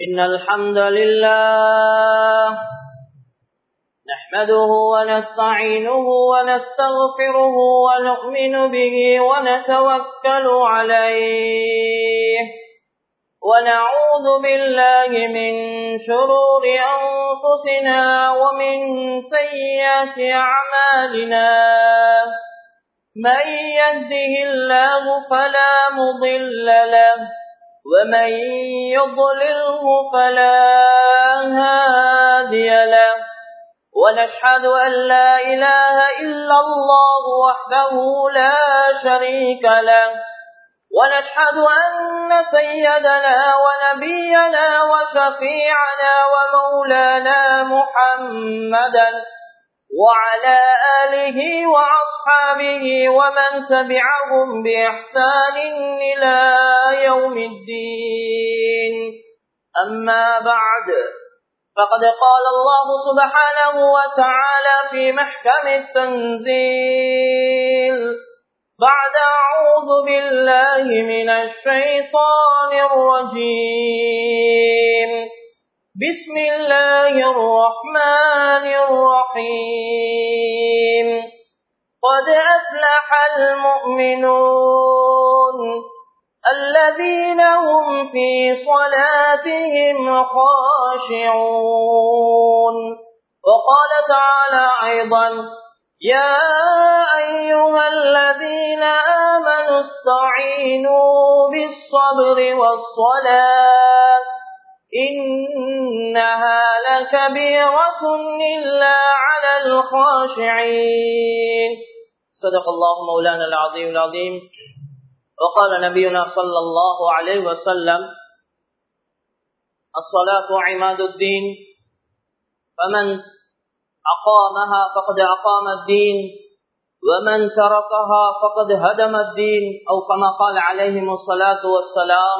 إن الحمد لله نحمده ونستعينه ونستغفره ونؤمن به ونتوكل عليه ونعوذ بالله من شرور أنفسنا ومن سيئات أعمالنا من يهده الله فلا مضل له ومن يضلله فلا هادي له ونشهد أن لا إله إلا الله وحده لا شريك له ونشهد أن سيدنا ونبينا وشفيعنا ومولانا محمدا وعلى آله وأصحابه ومن تبعهم بإحسان إلى يوم الدين أما بعد فقد قال الله سبحانه وتعالى في محكم التنزيل بعد أعوذ بالله من الشيطان الرجيم بسم الله الرحمن الرحيم قد أفلح المؤمنون الذين هم في صلاتهم خاشعون وقال تعالى أيضا يا أيها الذين آمنوا استعينوا بالصبر والصلاة إنها لكبيرة إلا على الخاشعين صدق الله مولانا العظيم العظيم وقال نبينا صلى الله عليه وسلم الصلاة عماد الدين فمن أقامها فقد أقام الدين ومن تركها فقد هدم الدين أو كما قال عليهم الصلاة والسلام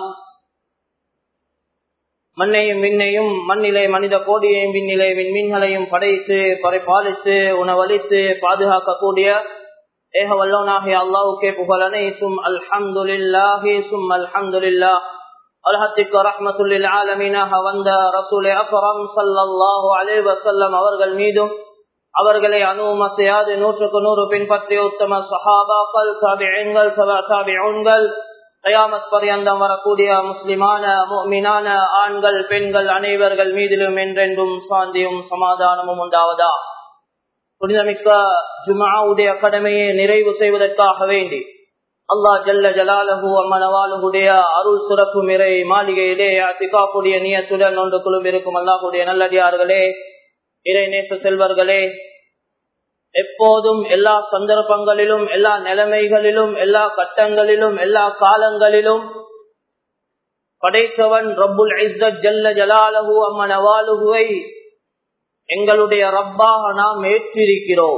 மண்ணையும் விண்ணையும் மண்ணிலே மனித கோடியையும் விண்ணிலே விண்மீன்களையும் படைத்து பறைப்பாலித்து உணவளித்து பாதுகாக்கக்கூடிய ஏக வல்லோனாகிய அல்லாவுக்கே புகழனை சும் அல்ஹம்துலில்லாஹி சும் அல்ஹம்துலில்லா அல்ஹத்திக்கு ரஹ்மத்துல்லில் ஆலமீனாக வந்த ரசூலே அஃபரம் சல்லல்லாஹு அலே வசல்லம் அவர்கள் மீதும் அவர்களை அனும செய்யாது நூற்றுக்கு நூறு பின்பற்றிய உத்தம சஹாபாக்கள் சாபிகள் சாபிகள் கயாமத் பரியந்தம் வரக்கூடிய முஸ்லிமான மீனான ஆண்கள் பெண்கள் அனைவர்கள் மீதிலும் என்றென்றும் சாந்தியும் சமாதானமும் உண்டாவதா புனிதமிக்க ஜுமாவுடைய கடமையை நிறைவு செய்வதற்காக வேண்டி அல்லாஹ் ஜல்ல ஜலாலஹு அம்மனவாலுடைய அருள் சுரப்பு மிரை மாளிகையிலே அத்திகாப்புடைய நியத்துடன் ஒன்று குழும் இருக்கும் அல்லாஹுடைய நல்லடியார்களே இறை நேச செல்வர்களே எப்போதும் எல்லா சந்தர்ப்பங்களிலும் எல்லா நிலைமைகளிலும் எல்லா கட்டங்களிலும் எல்லா காலங்களிலும் படைத்தவன் ரப்புல் ஐசத் ஜல்ல ஜலாலஹு அம்மனவாலுகுவை எங்களுடைய ரப்பாக நாம் ஏற்றிருக்கிறோம்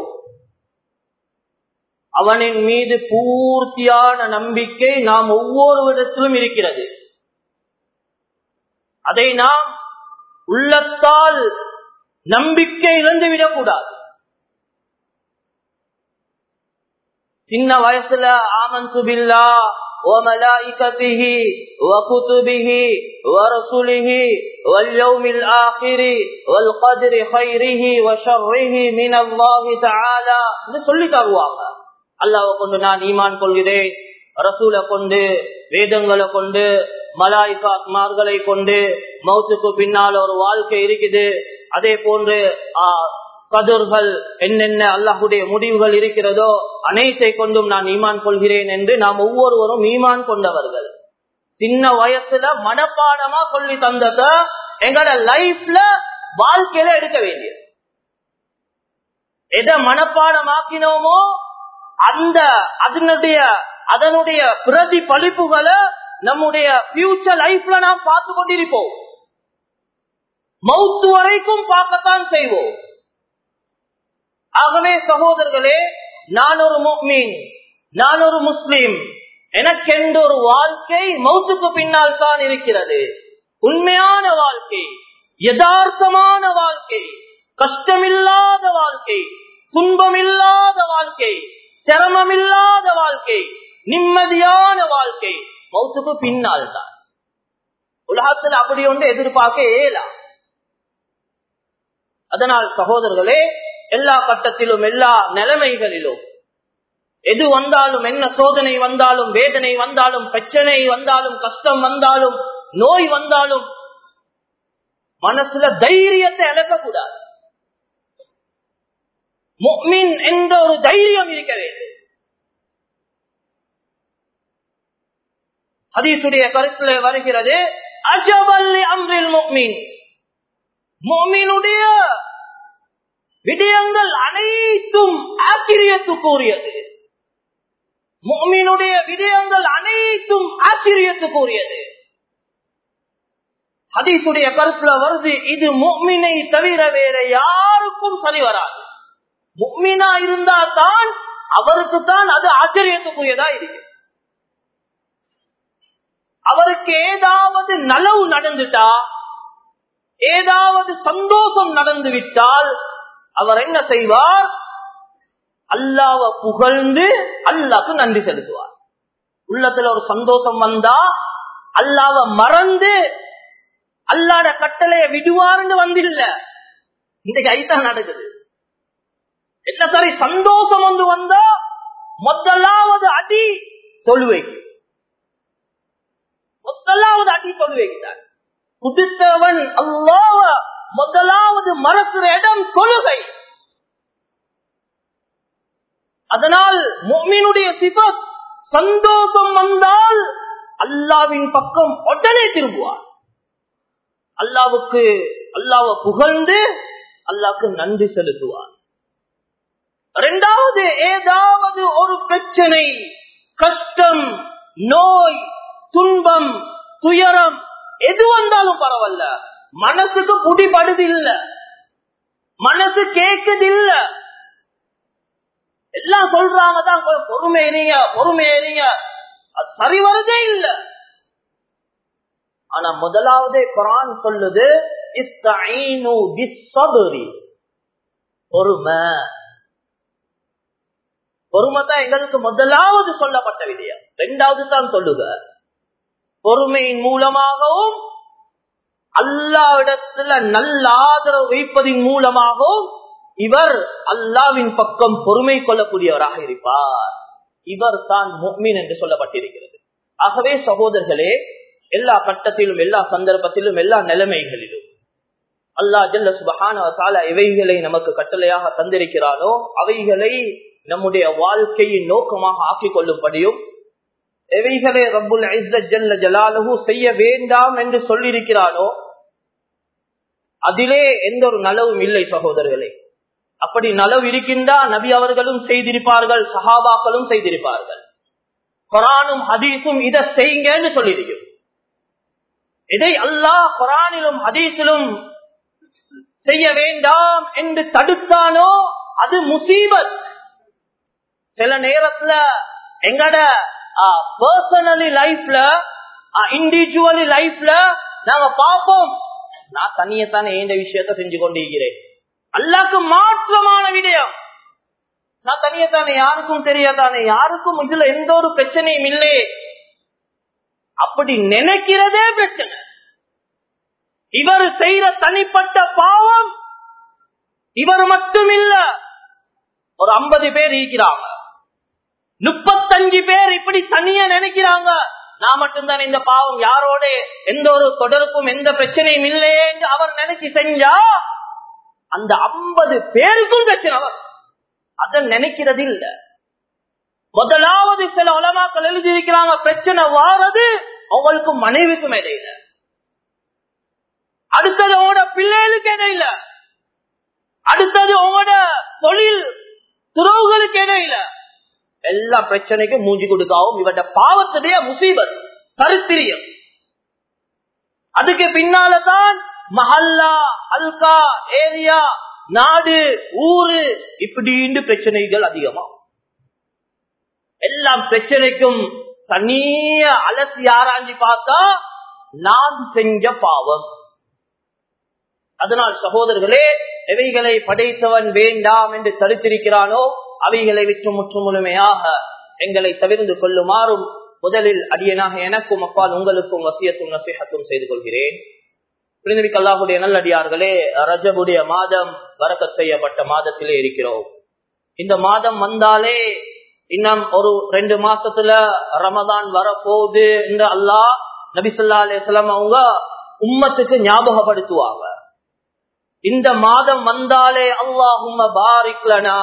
அவனின் மீது பூர்த்தியான நம்பிக்கை நாம் ஒவ்வொரு விதத்திலும் இருக்கிறது அதை நாம் உள்ளத்தால் நம்பிக்கை இழந்துவிடக் கூடாது சின்ன வயசுல ஆமன் சுபில்லா وملائكته وكتبه ورسله واليوم الآخر والقدر خيره وشره من الله تعالى சொல்லி தருவாங்க அல்லாவை கொண்டு நான் ஈமான் கொள்கிறேன் ரசூலை கொண்டு வேதங்களை கொண்டு மலாய்காத்மார்களை கொண்டு மௌத்துக்கு பின்னால் ஒரு வாழ்க்கை இருக்குது அதே போன்று கதிர்கள் என்னென்ன அல்லாஹுடைய முடிவுகள் இருக்கிறதோ அனைத்தை கொண்டும் நான் ஈமான் கொள்கிறேன் என்று நாம் ஒவ்வொருவரும் ஈமான் கொண்டவர்கள் சின்ன வயசுல மனப்பாடமா சொல்லி தந்தத எங்களோட லைஃப்ல வாழ்க்கையில எடுக்க வேண்டியது எதை மனப்பாடமாக்கினோமோ அந்த அதனுடைய அதனுடைய பிரதி பழிப்புகளை நம்முடைய பியூச்சர் லைஃப்ல நாம் பார்த்து கொண்டிருப்போம் மவுத்து வரைக்கும் பார்க்கத்தான் செய்வோம் ஆகவே சகோதரர்களே நான் ஒரு முக்மீன் நான் ஒரு முஸ்லீம் எனக்கென்று ஒரு வாழ்க்கை மௌத்துக்கு பின்னால் தான் இருக்கிறது உண்மையான வாழ்க்கை யதார்த்தமான வாழ்க்கை கஷ்டமில்லாத வாழ்க்கை துன்பமில்லாத வாழ்க்கை சிரமமில்லாத வாழ்க்கை நிம்மதியான வாழ்க்கை மௌத்துக்கு பின்னால் தான் உலகத்துல அப்படி ஒன்று எதிர்பார்க்க இயலாம் அதனால் சகோதரர்களே எல்லா கட்டத்திலும் எல்லா நிலைமைகளிலும் எது வந்தாலும் என்ன சோதனை வந்தாலும் வேதனை வந்தாலும் பிரச்சனை வந்தாலும் கஷ்டம் வந்தாலும் நோய் வந்தாலும் மனசுல தைரியத்தை இழக்கக்கூடாது முக்மின் என்ற ஒரு தைரியம் இருக்க வேண்டும் ஹதீசுடைய கருத்துல வருகிறது அஜபல்லி அம்ரில் முக்மின் முக்மினுடைய விடயங்கள் அனைத்தும் ஆச்சரியத்துக்குரியது முக்மினுடைய விடயங்கள் அனைத்தும் ஆச்சரியத்துக்குரியது ஹதீசுடைய கருத்துல வருது இது முக்மினை தவிர வேற யாருக்கும் சரி வராது முக்மினா இருந்தா தான் அவருக்கு தான் அது ஆச்சரியத்துக்குரியதா இருக்கு அவருக்கு ஏதாவது நலவு நடந்துட்டா ஏதாவது சந்தோஷம் நடந்து விட்டால் அவர் என்ன செய்வார் அல்லாவ புகழ்ந்து அல்லாக்கு நன்றி செலுத்துவார் உள்ளத்துல ஒரு சந்தோஷம் வந்தா அல்லாவ மறந்து அல்லாட கட்டளைய விடுவார்னு வந்தில்ல இன்றைக்கு ஐத்தான் நடக்குது என்ன சரி சந்தோஷம் வந்து வந்தா முதலாவது அடி தொழுவைக்கு முதலாவது அடி தொழுவைக்குதான் புதித்தவன் அல்லாவ முதலாவது மறக்கிற இடம் தொழுகை அதனால் மொமினுடைய சிபத் சந்தோஷம் வந்தால் அல்லாவின் பக்கம் உடனே திரும்புவார் அல்லாவுக்கு அல்லாவ புகழ்ந்து அல்லாவுக்கு நன்றி செலுத்துவார் இரண்டாவது ஏதாவது ஒரு பிரச்சனை கஷ்டம் நோய் துன்பம் துயரம் எது வந்தாலும் பரவாயில்ல மனசுக்கு புடிபடுது இல்ல மனசு கேக்குது இல்ல எல்லாம் சொல்றாங்க தான் பொறுமை எறீங்க பொறுமை எறீங்க அது சரி வருதே இல்ல ஆனா முதலாவதே குரான் சொல்லுது பொறுமை பொறுமை தான் எங்களுக்கு முதலாவது சொல்லப்பட்ட விடயம் ரெண்டாவது தான் சொல்லுக பொறுமையின் மூலமாகவும் அல்லாவிடத்துல நல்ல ஆதரவு வைப்பதின் மூலமாகவும் இவர் அல்லாவின் பக்கம் பொறுமை கொள்ளக்கூடியவராக இருப்பார் இவர் தான் முக்மீன் என்று சொல்லப்பட்டிருக்கிறது ஆகவே சகோதரர்களே எல்லா கட்டத்திலும் எல்லா சந்தர்ப்பத்திலும் எல்லா நிலைமைகளிலும் அல்லா ஜல்ல சுபஹான எவைகளை நமக்கு கட்டளையாக தந்திருக்கிறானோ அவைகளை நம்முடைய வாழ்க்கையின் நோக்கமாக ஆக்கிக் கொள்ளும்படியும் எவைகளை ரப்புல் ஜல்ல ஜலாலு செய்ய வேண்டாம் என்று சொல்லியிருக்கிறானோ அதிலே எந்த ஒரு நலவும் இல்லை சகோதரர்களே அப்படி நலவு இருக்கின்றா நபி அவர்களும் செய்திருப்பார்கள் சஹாபாக்களும் செய்திருப்பார்கள் குரானும் ஹதீஸும் இதை செய்யுங்கன்னு சொல்லியிருக்கும் இதை அல்லாஹ் குரானிலும் ஹதீஸிலும் செய்ய வேண்டாம் என்று தடுத்தானோ அது முசீபத் சில நேரத்துல எங்கட பர்சனலி லைஃப்ல இண்டிவிஜுவலி லைஃப்ல நாங்க பார்ப்போம் நான் தனியத்தானே இந்த விஷயத்த செஞ்சு கொண்டிருக்கிறேன் அல்லாக்கு மாற்றமான விடயம் நான் தனியத்தானே யாருக்கும் தெரியாதானே யாருக்கும் இதுல எந்த ஒரு பிரச்சனையும் இல்லையே அப்படி நினைக்கிறதே பிரச்சனை இவர் செய்யற தனிப்பட்ட பாவம் இவர் மட்டும் இல்ல ஒரு ஐம்பது பேர் இருக்கிறாங்க முப்பத்தஞ்சு பேர் இப்படி தனியா நினைக்கிறாங்க நான் மட்டும்தான் இந்த பாவம் யாரோட எந்த ஒரு தொடர்பும் எந்த பிரச்சனையும் இல்லையே என்று அவர் நினைச்சு செஞ்சா அந்த ஐம்பது பேருக்கும் பிரச்சனை அவர் அத நினைக்கிறது இல்ல முதலாவது சில உலமாக்கள் எழுதியிருக்கிறாங்க பிரச்சனை வாரது அவங்களுக்கு மனைவிக்கும் இடையில அடுத்தது உங்களோட பிள்ளைகளுக்கு இடையில அடுத்தது உங்களோட தொழில் துறவுகளுக்கு இடையில எல்லா பிரச்சனைக்கும் மூஞ்சி கொடுக்கவும் இவட பாவத்துடைய முசீபத் கருத்திரியம் அதுக்கு பின்னாலதான் மஹல்லா அல்கா ஏரியா நாடு ஊரு இப்படின்னு பிரச்சனைகள் அதிகமா எல்லாம் பிரச்சனைக்கும் தனிய அலசி ஆராய்ச்சி பார்த்தா நான் செஞ்ச பாவம் அதனால் சகோதரர்களே எவைகளை படைத்தவன் வேண்டாம் என்று தடுத்திருக்கிறானோ அவைகளை விட்டு முற்று முழுமையாக எங்களை தவிர்ந்து கொள்ளுமாறும் முதலில் அடியனாக எனக்கும் அப்பால் உங்களுக்கும் வசியத்தும் நசீகத்தும் செய்து கொள்கிறேன் பிரிந்தவிக்கு அல்லாஹுடைய நல்லடியார்களே ரஜபுடைய மாதம் வரக்கத் செய்யப்பட்ட மாதத்திலே இருக்கிறோம் இந்த மாதம் வந்தாலே இன்னும் ஒரு ரெண்டு மாசத்துல ரமதான் வரப்போகுது என்று அல்லாஹ் நபிசல்லா அலிஸ்லாம் அவங்க உம்மத்துக்கு ஞாபகப்படுத்துவாங்க இந்த மாதம் வந்தாலே அல்லாஹும்ம பாரிக்லனா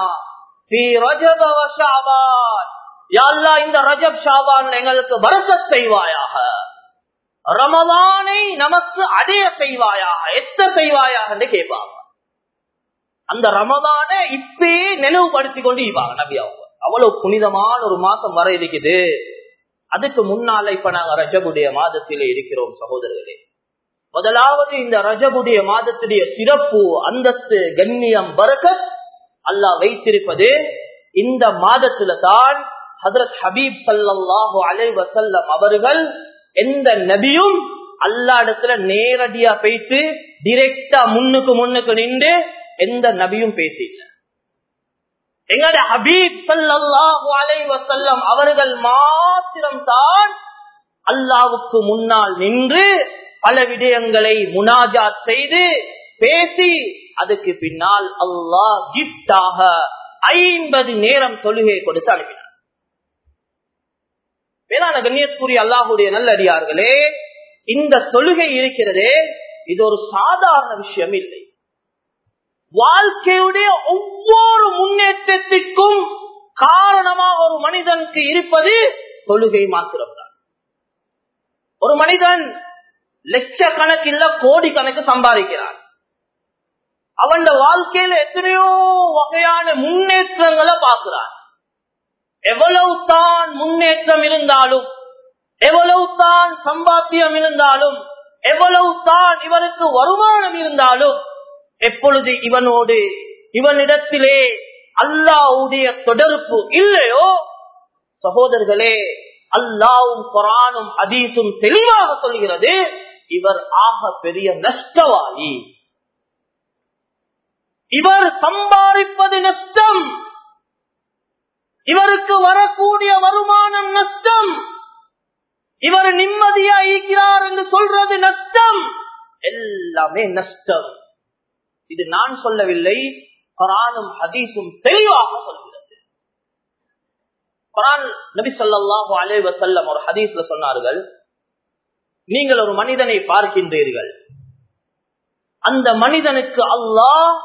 இந்த ரஜப் ஷாபான் எங்களுக்கு வரக்கத் செய்வாயாக ரமதானை நமக்கு அடைய செய்வாயாக எத்த செய்வாயாக என்று கேட்பாங்க அந்த ரமதானை இப்பயே நினைவுபடுத்தி கொண்டு இவாங்க நபி அவங்க அவ்வளவு புனிதமான ஒரு மாசம் வர இருக்குது அதுக்கு முன்னால இப்ப நாங்க ரஜபுடைய மாதத்திலே இருக்கிறோம் சகோதரர்களே முதலாவது இந்த ரஜபுடைய மாதத்துடைய சிறப்பு அந்தஸ்து கண்ணியம் வரக்கத் அல்லாஹ் வைத்திருப்பது இந்த மாதத்துல தான் ஹதரத் ஹபீப் சல்லாஹு அலை வசல்லம் அவர்கள் எந்த நபியும் அல்லா இடத்துல நேரடியா பேசி டிரெக்டா முன்னுக்கு முன்னுக்கு நின்று எந்த நபியும் பேசல எங்கட ஹபீப் சல்லாஹு அலை வசல்லம் அவர்கள் மாத்திரம் தான் அல்லாவுக்கு முன்னால் நின்று பல விடயங்களை முனாஜாத் செய்து பேசி அதுக்கு பின்னால் அல்லாஹ் கிஃப்டாக ஐம்பது நேரம் தொழுகை கொடுத்து அனுப்பினார் வேளாண் கண்ணியத்துக்குரிய அல்லாஹுடைய நல்லடியார்களே இந்த தொழுகை இருக்கிறதே இது ஒரு சாதாரண விஷயம் இல்லை வாழ்க்கையுடைய ஒவ்வொரு முன்னேற்றத்திற்கும் காரணமாக ஒரு மனிதனுக்கு இருப்பது தொழுகை மாத்திரம்தான் ஒரு மனிதன் லட்சக்கணக்கில் கோடி கணக்கு சம்பாதிக்கிறான் அவன் வாழ்க்கையில எத்தனையோ வகையான முன்னேற்றங்களை பார்க்கிறான் எவ்வளவு தான் முன்னேற்றம் இருந்தாலும் எவ்வளவு தான் சம்பாத்தியம் இருந்தாலும் எவ்வளவு தான் இவருக்கு வருமானம் இருந்தாலும் எப்பொழுது இவனோடு இவனிடத்திலே அல்லாவுடைய தொடர்பு இல்லையோ சகோதரர்களே அல்லாவும் குரானும் அதீசும் தெளிவாக சொல்கிறது இவர் ஆக பெரிய நஷ்டவாளி இவர் சம்பாதிப்பது நஷ்டம் இவருக்கு வரக்கூடிய வருமானம் நஷ்டம் இவர் நிம்மதியா இருக்கிறார் என்று சொல்றது நஷ்டம் எல்லாமே நஷ்டம் இது நான் சொல்லவில்லை குரானும் ஹதீஸும் தெளிவாக சொல்கிறது குரான் நபி சொல்லாஹு அலே வசல்லம் ஒரு ஹதீஸ்ல சொன்னார்கள் நீங்கள் ஒரு மனிதனை பார்க்கின்றீர்கள் அந்த மனிதனுக்கு அல்லாஹ்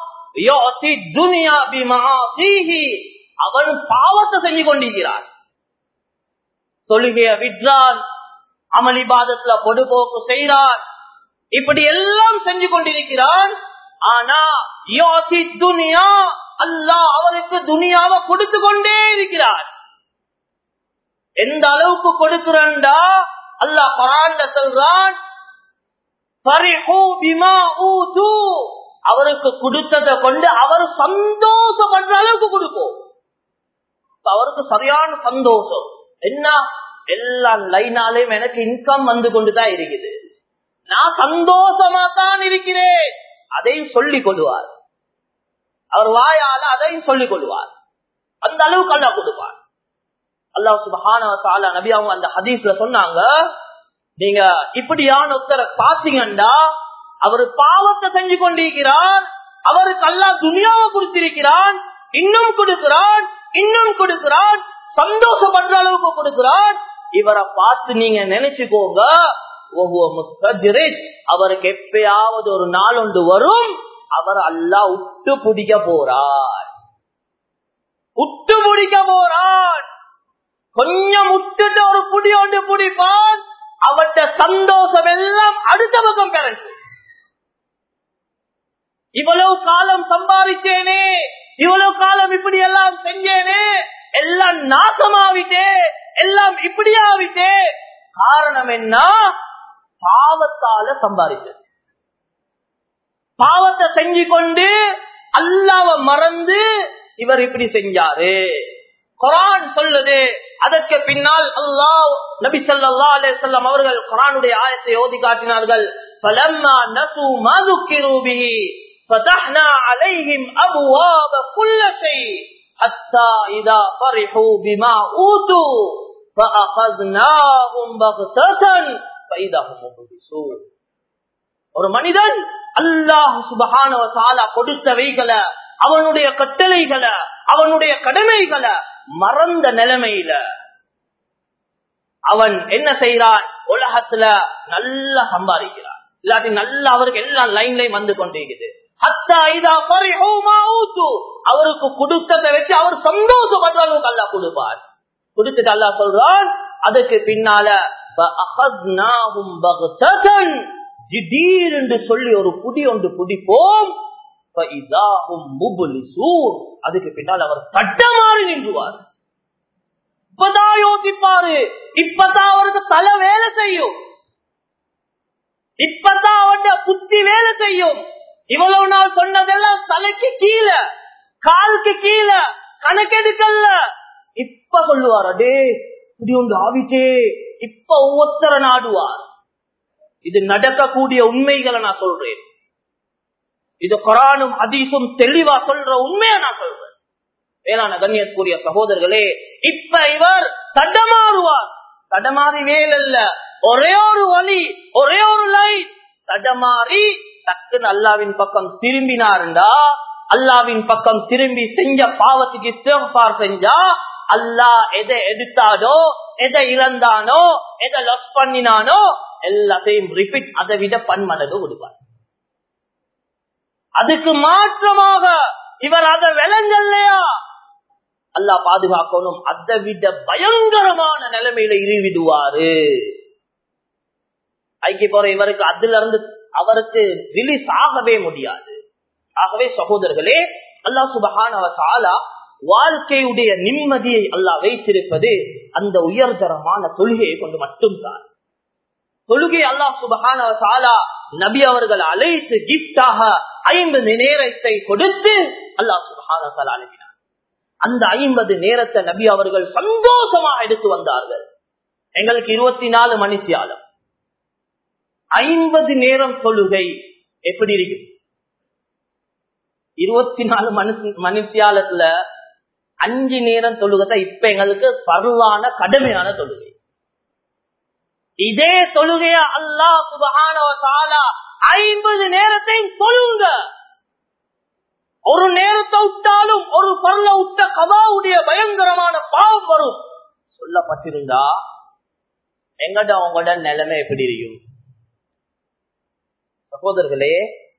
அவன் பாவத்தை செஞ்சு கொண்டிருக்கிறான் தொழுகைய விற்றான் அமளிபாதத்துல பொடுபோக்கு செய்கிறான் இப்படி எல்லாம் செஞ்சு கொண்டிருக்கிறான் ஆனா யோசி துனியா அல்லாஹ் அவருக்கு துனியாவை கொடுத்து கொண்டே இருக்கிறார் எந்த அளவுக்கு கொடுக்கிறான்டா அல்லாஹ் பரான்ல சொல்றான் அவருக்கு கொடுத்ததை கொண்டு அவர் சந்தோஷப்படுற அளவுக்கு கொடுப்போம் அவருக்கு சரியான சந்தோஷம் என்ன எல்லா லைனாலையும் எனக்கு இன்கம் வந்து கொண்டுதான் இருக்குது நான் சந்தோஷமா தான் இருக்கிறேன் அதையும் சொல்லிக் கொள்வார் அவர் வாயால அதையும் சொல்லிக் கொள்வார் அந்த அளவுக்கு அல்லா கொடுப்பார் அல்லாஹ் சுபஹான நபி அவங்க அந்த ஹதீஸ்ல சொன்னாங்க நீங்க இப்படியான ஒருத்தரை பாத்தீங்கன்னா அவர் பாவத்தை செஞ்சு கொண்டிருக்கிறார் அவருக்கு அல்லா துனியாவை கொடுத்திருக்கிறான் இன்னும் கொடுக்கிறான் இன்னும் கொடுக்கிறான் சந்தோஷப்படுற அளவுக்கு கொடுக்கிறான் இவரை பார்த்து நீங்க நினைச்சுக்கோங்க அவருக்கு எப்பயாவது ஒரு நாள் ஒன்று வரும் அவர் அல்லா உட்டு பிடிக்க போறார் உட்டு பிடிக்க போறான் கொஞ்சம் விட்டுட்டு ஒரு புடி ஒன்று பிடிப்பான் அவட்ட சந்தோஷம் எல்லாம் அடுத்த பக்கம் பெறணும் இவ்வளவு காலம் சம்பாதிச்சேனே இவ்வளவு காலம் இப்படி எல்லாம் செஞ்சேனே எல்லாம் நாசமாவிட்டே எல்லாம் இப்படி ஆவிட்டே காரணம் என்ன பாவத்தால சம்பாதிச்சது பாவத்தை செஞ்சு கொண்டு அல்லாவ மறந்து இவர் இப்படி செஞ்சாரு குரான் சொல்லுது அதற்கு பின்னால் அல்லாஹ் நபி சொல்லா அலிசல்லாம் அவர்கள் குரானுடைய ஆயத்தை ஓதி காட்டினார்கள் فلما نسوا ما ذكروا به فتحنا عليهم أبواب كل شيء حتى إذا فرحوا بما أوتوا فَأَخَذْنَاهُمْ بَغْتَةً فَإِذَا هُمْ مُبْلِسُونَ. ஒரு மனிதன் அல்லாஹ் சுபஹானவ தஆலா கொடுத்தவைகளை அவனுடைய கட்டளைகளை அவனுடைய கடமைகளை மறந்த நிலைமையில அவன் என்ன செய்யறான் உலகத்துல நல்லா சம்பாதிக்கிறான் இல்லாட்டி நல்லா அவருக்கு எல்லா லைன்லயும் வந்து கொண்டிருக்குது ஹத்தா இதா ஃபரிஹூ மா ஊத்து. அவருக்கு கொடுத்ததை வச்சு அவர் சந்தோஷப்படுற அளவுக்கு அல்லாஹ் கொடுப்பார் கொடுத்துட்டு அல்லாஹ் சொல்றான் அதுக்கு பின்னால فَأَخَذْنَاهُمْ بَغْتَةً திடீர் என்று சொல்லி ஒரு புடி ஒன்று புடிப்போம் فَإِذَا هُمْ مُبْلِسُونَ. அதுக்கு பின்னால் அவர் தட்டமாறி நின்றுவார் இப்பதான் யோசிப்பாரு இப்பதான் அவருக்கு தலை வேலை செய்யும் இப்பதான் அவருடைய புத்தி வேலை செய்யும் இவ்வளவு நாள் சொன்னதெல்லாம் தலைக்கு கீழே காலுக்கு கீழே கணக்கெடுக்கல்ல இப்ப சொல்லுவார் அடே இப்படி ஒன்று ஆவிட்டே இப்ப ஒவ்வொருத்தர நாடுவார் இது நடக்கக்கூடிய உண்மைகளை நான் சொல்றேன் இது குரானும் ஹதீஸும் தெளிவா சொல்ற உண்மையை நான் சொல்றேன் வேளாண் கண்ணியத்துக்குரிய சகோதரர்களே இப்ப இவர் தடமாறுவார் தடமாறி வேலல்ல ஒரே ஒரு வழி ஒரே ஒரு லைன் தடமாறி டக்குன்னு அல்லாவின் பக்கம் திரும்பினாருண்டா அல்லாவின் பக்கம் திரும்பி செஞ்ச பாவத்துக்கு இஸ்திக்பார் செஞ்சா அல்லாஹ் எதை எடுத்தானோ எதை இழந்தானோ எதை லஸ் பண்ணினானோ எல்லாத்தையும் ரிப்பீட் அதை விட பன்மடங்கு கொடுப்பார் அதுக்கு மாற்றமாக இவர் அதை விளங்கல்லையா அல்லாஹ் பாதுகாக்கணும் அதை விட பயங்கரமான நிலைமையில இருவிடுவாரு ஐக்கிய போற இவருக்கு அதுல இருந்து அவருக்கு ரிலீஸ் ஆகவே முடியாது ஆகவே சகோதரர்களே அல்லாஹ் சுபஹான வாழ்க்கையுடைய நிம்மதியை அல்லாஹ் வைத்திருப்பது அந்த உயர்தரமான தொழுகையை கொண்டு மட்டும்தான் தொழுகை அல்லாஹ் சுபஹான நபி அவர்கள் அழைத்து கிப்டாக ஐம்பது நேரத்தை கொடுத்து அல்லாஹ் சுபஹான அனுப்பினார் அந்த ஐம்பது நேரத்தை நபி அவர்கள் சந்தோஷமாக எடுத்து வந்தார்கள் எங்களுக்கு இருபத்தி நாலு மணித்தியாலம் ஐம்பது நேரம் தொழுகை எப்படி இருக்கு இருபத்தி நாலு மணி மணித்தியாலத்துல அஞ்சு நேரம் தொழுகத்தை இப்ப எங்களுக்கு பருவான கடுமையான தொழுகை இதே தொழுகைய அல்லா சுபகான ஐம்பது நேரத்தையும் தொழுங்க ஒரு நேரத்தை விட்டாலும் ஒரு பொருளை விட்ட கதாவுடைய பயங்கரமான பாவம் வரும் சொல்லப்பட்டிருந்தா எங்கட அவங்களோட நிலைமை எப்படி இருக்கும் சகோதரர்களே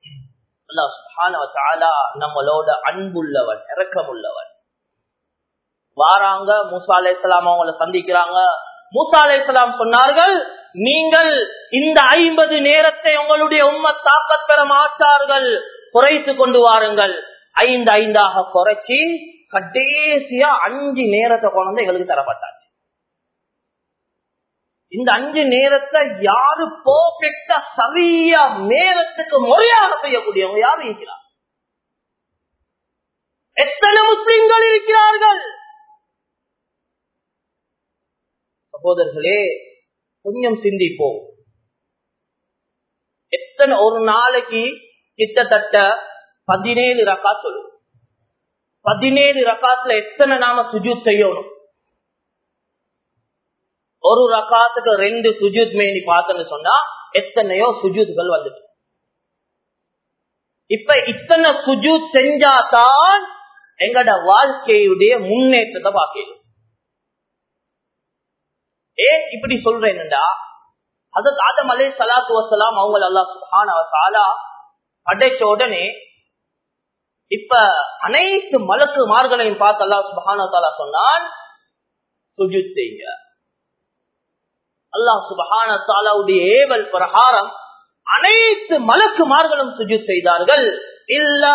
நம்மளோட அன்புள்ளவன் இறக்கமுள்ளவன் வாராங்க மூசா அலை இஸ்லாம் அவங்களை சந்திக்கிறாங்க மூசா அலை இஸ்லாம் சொன்னார்கள் நீங்கள் இந்த ஐம்பது நேரத்தை உங்களுடைய உண்மை தாக்க பெற மாட்டார்கள் குறைத்து கொண்டு வாருங்கள் ஐந்து ஐந்தாக குறைச்சி கடைசியா அஞ்சு நேரத்தை கொண்டு எங்களுக்கு தரப்பட்டாச்சு இந்த அஞ்சு நேரத்தை யாரு பர்ஃபெக்டா சரியா நேரத்துக்கு முறையாக செய்யக்கூடியவங்க யாரு இருக்கிறார் எத்தனை முஸ்லிம்கள் இருக்கிறார்கள் சகோதரர்களே கொஞ்சம் சிந்திப்போம் எத்தனை ஒரு நாளைக்கு கிட்டத்தட்ட பதினேழு ரக்கா சொல்லு பதினேழு ரக்காத்துல எத்தனை நாம சுஜூத் செய்யணும் ஒரு ரக்காத்துக்கு ரெண்டு சுஜூத் மேனி பார்த்தன்னு சொன்னா எத்தனையோ சுஜூத்கள் வந்துட்டு இப்ப இத்தனை சுஜூத் செஞ்சாதான் எங்கட வாழ்க்கையுடைய முன்னேற்றத்தை பார்க்கணும் ஏன் இப்படி சொல்றேன்டா அது ஆதம் அலே சலாத்து வசலாம் அவங்க அல்லா சுஹானா படைச்ச உடனே இப்ப அனைத்து மலக்கு மார்களையும் பார்த்து அல்லா சுபஹான தாலா சொன்னான் சுஜித் செய்யுங்க அல்லாஹ் சுபஹான தாலாவுடைய ஏவல் பிரகாரம் அனைத்து மலக்கு மார்களும் சுஜித் செய்தார்கள் இல்லா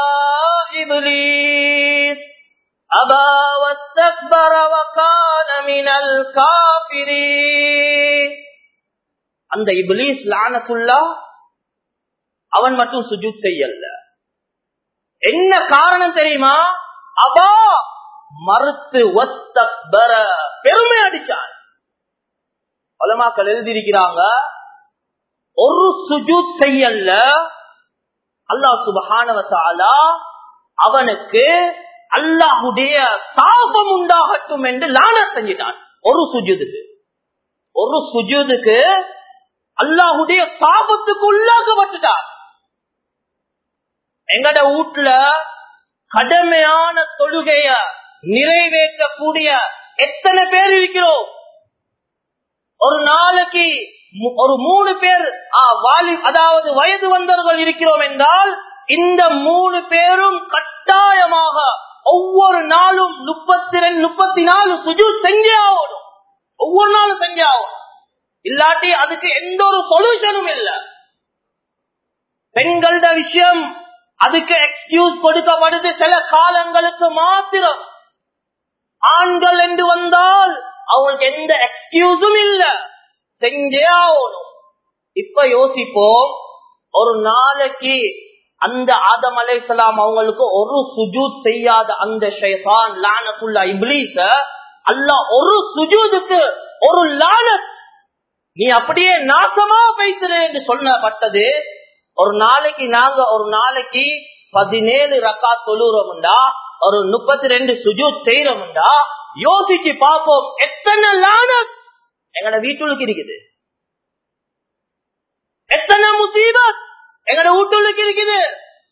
இப்லீஸ் அபா வஸ்தக்பர வகான மினல் காபிரீன் அந்த இப்லீஸ் லானத்துல்லா அவன் மட்டும் சுஜூத் செய்யல என்ன காரணம் தெரியுமா அபா மறுத்து ஒத்தக்பர பெருமை அடிச்சான் பலமாக்கள் எழுதியிருக்கிறாங்க ஒரு சுஜூத் செய்யல அல்லாஹ் சுபஹானவத்தாலா அவனுக்கு அல்லாஹுடைய சாபம் உண்டாகட்டும் என்று லான செஞ்சிட்டான் ஒரு சுஜுதுக்கு ஒரு சுஜுதுக்கு அல்லாஹுடைய சாபத்துக்கு உள்ளாக்கப்பட்டுட்டார் எங்கட வீட்டுல கடமையான தொழுகைய நிறைவேற்றக்கூடிய எத்தனை பேர் இருக்கிறோம் ஒரு நாளைக்கு மு- ஒரு மூணு பேர் ஆ, வாலி அதாவது வயது வந்தவர்கள் இருக்கிறோம் என்றால் இந்த மூணு பேரும் கட்டாயமாக ஒவ்வொரு நாளும் முப்பத்தி ரெண்டு முப்பத்தி நாலு சுஜு செஞ்சே ஆகணும் ஒவ்வொரு நாளும் செஞ்சே ஆகணும் இல்லாட்டி அதுக்கு எந்த ஒரு சொல்யூஷனும் இல்ல பெண்களோட விஷயம் அதுக்கு எக்ஸ்கியூஸ் கொடுக்கப்படுது சில காலங்களுக்கு மாத்திரம் ஆண்கள் என்று வந்தால் அவங்களுக்கு எந்த எக்ஸ்கியூஸும் இல்ல செஞ்சே ஆகணும் இப்ப யோசிப்போம் ஒரு நாளைக்கு அந்த ஆதம் அலைசலாம் அவங்களுக்கு ஒரு சுஜூத் செய்யாத அந்த ஷைதான் லானக்குள்ள இப்லீஸ அல்லாஹ் ஒரு சுஜூதுக்கு ஒரு லானத் நீ அப்படியே நாசமா வைத்திரு என்று சொல்லப்பட்டது ஒரு நாளைக்கு நாங்க ஒரு நாளைக்கு பதினேழு ரக்கா தொழுறோம்டா ஒரு முப்பத்தி ரெண்டு சுஜூத் செய்யறோம்டா யோசிச்சு பார்ப்போம் எத்தனை லானத் எங்கட வீட்டுக்கு இருக்குது எத்தனை முசீபத் எங்கட வீட்டுக்கு இருக்குது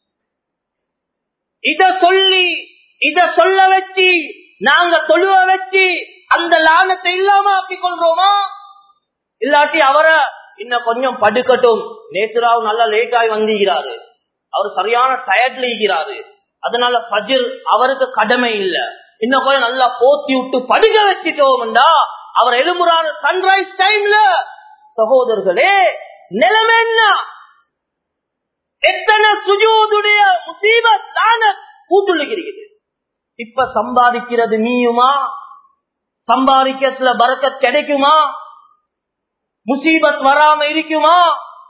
இத சொல்லி இத சொல்ல வச்சு நாங்க தொழுவ வச்சு அந்த லானத்தை இல்லாம ஆக்கிக் கொள்றோமா இல்லாட்டி அவரை இன்னும் கொஞ்சம் படுக்கட்டும் நேத்துராவு நல்லா லேட் ஆகி வந்திருக்கிறாரு அவர் சரியான டயர்ட்ல இருக்கிறாரு அதனால பஜிர் அவருக்கு கடமை இல்ல இன்னும் கொஞ்சம் நல்லா போத்தி விட்டு படுக்க வச்சுட்டோம்டா அவர் எழும்புறாரு சன்ரைஸ் டைம்ல சகோதரர்களே நிலைமை என்ன எத்தனை சுஜூதுடைய முசீபத் லானத் கூட்டுள்ளுகிறது இப்ப சம்பாதிக்கிறது நீயுமா சம்பாதிக்கிறதுல பறக்கத் கிடைக்குமா முசீபத் வராம இருக்குமா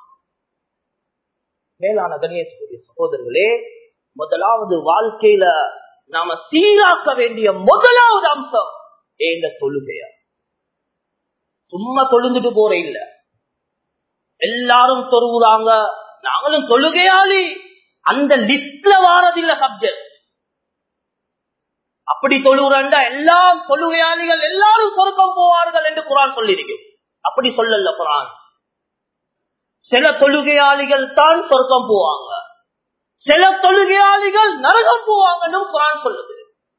மேலான கணேசனுடைய சகோதரர்களே முதலாவது வாழ்க்கையில நாம சீராக்க வேண்டிய முதலாவது அம்சம் இந்த தொழுகைய சும்மா தொழுந்துட்டு போற இல்ல எல்லாரும் தொழுகிறாங்க நாங்களும் தொழுகையாளி அந்த லிஸ்ட்ல வாரதில்ல சப்ஜெக்ட் அப்படி தொழுகிறா எல்லா தொழுகையாளிகள் எல்லாரும் சொர்க்கம் போவார்கள் என்று குரான் சொல்லியிருக்கும் அப்படி சொல்லல குரான் சில தொழுகையாளிகள் தான் சொர்க்கம் போவாங்க சில தொழுகையாளிகள் நரகம் போவாங்கன்னு குரான் சொல்லுது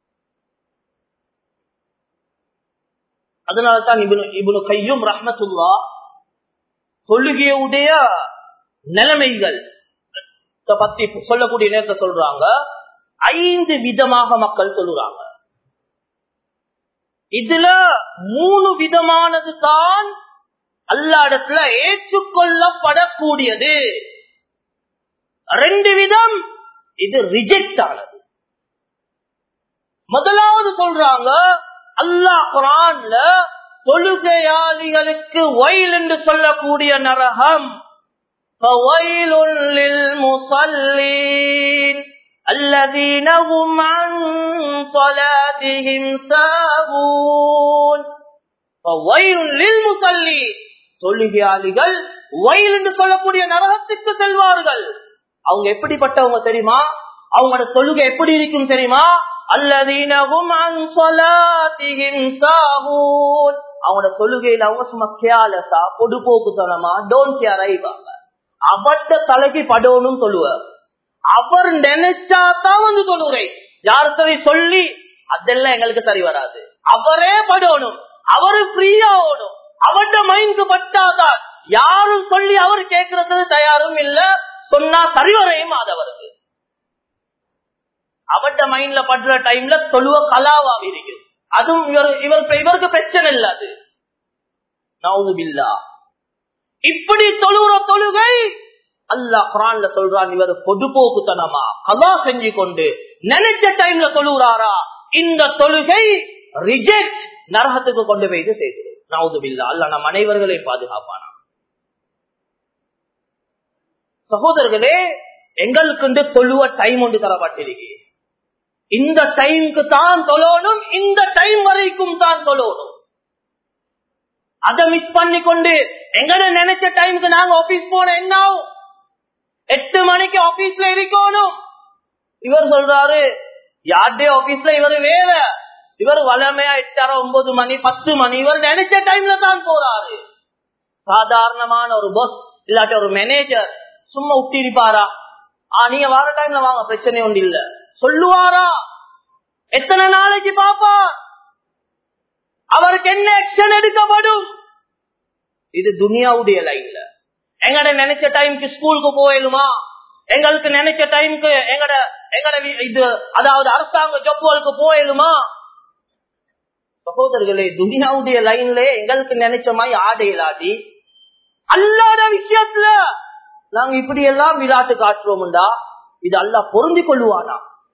அதனாலதான் இவனு இவனு கையும் ரஹ்மத்துல்லா தொழுகையுடைய நிலைமைகள் பத்தி சொல்லக்கூடிய நேரத்தை சொல்றாங்க ஐந்து விதமாக மக்கள் சொல்லுறாங்க இதுல மூணு விதமானது தான் அல்லாடத்துல ஏற்றுக்கொள்ளப்படக்கூடியது ரெண்டு விதம் இது ரிஜெக்ட் ஆனது முதலாவது சொல்றாங்க அல்லாஹ் குரான்ல தொழுகையாளிகளுக்கு வயல் என்று சொல்லக்கூடிய நரகம் فويل للمصلين الذين هم عن صلاتهم ساهون فويل للمصلين தொழுகையாளிகள் வயல் என்று சொல்லக்கூடிய நரகத்துக்கு செல்வார்கள் அவங்க எப்படிப்பட்டவங்க தெரியுமா அவங்களோட தொழுகை எப்படி இருக்கும் தெரியுமா அல்லதீனகும் அவங்களோட தொழுகையில அவங்க சும்மா கேலசா பொடுபோக்குத்தனமா டோன்ட் கேர் ஆயிவாங்க அவட்ட தலைக்கு படணும் சொல்லுவார் அவர் நினைச்சாதான் வந்து தொழுகிறேன் யார்த்தவை சொல்லி அதெல்லாம் எங்களுக்கு சரி வராது அவரே படணும் அவரு ஃப்ரீயா ஓடும் அவட்ட மைண்ட் பட்டாதான் யாரும் சொல்லி அவர் கேட்கறது தயாரும் இல்ல சொன்னா சரிவரையும் ஆதவருக்கு அவட்ட மைண்ட்ல படுற டைம்ல தொழுவ கலாவாக இருக்கு அதுவும் இவர் இவர் இவருக்கு பிரச்சனை இல்ல அது நவுதுபில்லா இப்படி தொழுற தொழுகை அல்லா குரான்ல சொல்றான் இவர் பொதுபோக்குத்தனமா கலா செஞ்சு கொண்டு நினைச்ச டைம்ல தொழுகிறாரா இந்த தொழுகை ரிஜெக்ட் நரகத்துக்கு கொண்டு போய் செய்து நவுதுபில்லா அல்ல நம் அனைவர்களை பாதுகாப்பானா சகோதரர்களே எங்களுக்கு தொழுவ டைம் ஒன்று தரப்பட்டிருக்கு இந்த டைமுக்கு தான் தொழணும் இந்த டைம் வரைக்கும் தான் தொழணும் அதை மிஸ் பண்ணி கொண்டு எங்கட நினைச்ச டைமுக்கு நாங்க ஆபீஸ் போன என்ன ஆகும் எட்டு மணிக்கு ஆபீஸ்ல இருக்கணும் இவர் சொல்றாரு யார்டே ஆபீஸ்ல இவர் வேற இவர் வளமையா எட்டரை ஒன்பது மணி பத்து மணி இவர் நினைச்ச டைம்ல தான் போறாரு சாதாரணமான ஒரு பஸ் இல்லாட்டி ஒரு மேனேஜர் சும்மா உட்டிருப்பாரா ஆ நீங்க வர டைம்ல வாங்க பிரச்சனை ஒன்று இல்ல சொல்லுவாரா எத்தனை நாளைக்கு பாப்பா அவருக்கு என்ன ஆக்ஷன் எடுக்கப்படும் இது துனியாவுடைய லைன்ல எங்கட நினைச்ச டைம்க்கு ஸ்கூலுக்கு போயிடுமா எங்களுக்கு நினைச்ச டைம்க்கு எங்கட எங்கட வீ- இது அதாவது அரசாங்க ஜப்புகளுக்கு போயிடுமா சகோதரர்களே துனியாவுடைய லைன்ல எங்களுக்கு நினைச்ச மாதிரி ஆடையிலாடி அல்லாத விஷயத்துல நாங்க இப்படி எல்லாம் விளையாட்டு காட்டுறோம்டா இது அல்லாஹ் பொருந்தி கொள்ளுவானா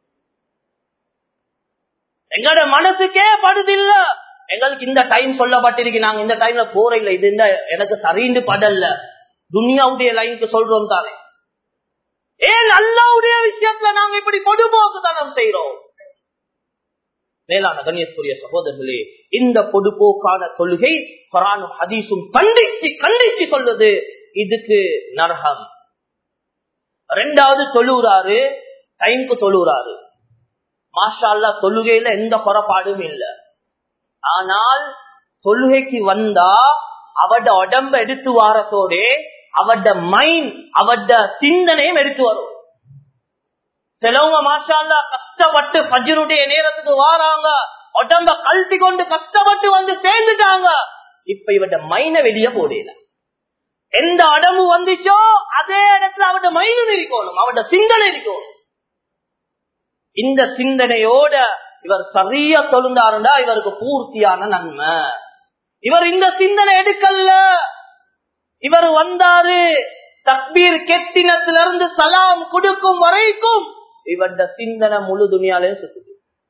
எங்களோட மனசுக்கே படுதில்ல எங்களுக்கு இந்த டைம் சொல்லப்பட்டிருக்கு நாங்க இந்த டைம்ல போற இல்ல இது இந்த எனக்கு சரிந்து படல துனியாவுடைய லைனுக்கு சொல்றோம் தானே ஏன் அல்லாவுடைய விஷயத்துல நாங்க இப்படி பொதுபோக்குத்தனம் செய்யறோம் மேலான கண்ணியத்துக்குரிய சகோதரர்களே இந்த பொதுப்போக்கான தொழுகை குரானும் ஹதீஸும் கண்டிச்சு கண்டிச்சு சொல்வது இதுக்கு நரகம் ரெண்டாவது தொழுறாரு டைம்க்கு தொழுறாரு மாஷா அல்லா தொழுகையில எந்த குறைபாடும் இல்ல ஆனால் தொழுகைக்கு வந்தா அவட உடம்ப எடுத்து வாரத்தோட அவட மைண்ட் அவட சிந்தனையும் எடுத்து வரும் சிலவங்க மாஷா அல்லா கஷ்டப்பட்டு பஜ்ருடைய நேரத்துக்கு வாராங்க உடம்ப கழட்டி கொண்டு கஷ்டப்பட்டு வந்து சேர்ந்துட்டாங்க இப்ப இவட மைன வெளிய போடல எந்த அடம்பு வந்துச்சோ அதே இடத்துல அவட மைனும் இருக்கணும் அவட சிந்தனை இருக்கணும் இந்த சிந்தனையோட இவர் சரியா தொழுந்தாருண்டா இவருக்கு பூர்த்தியான நன்மை இவர் இந்த சிந்தனை எடுக்கல இவர் வந்தாரு தக்பீர் கெட்டினத்துல இருந்து சலாம் கொடுக்கும் வரைக்கும் இவருட சிந்தனை முழு துணியாலே சுத்துது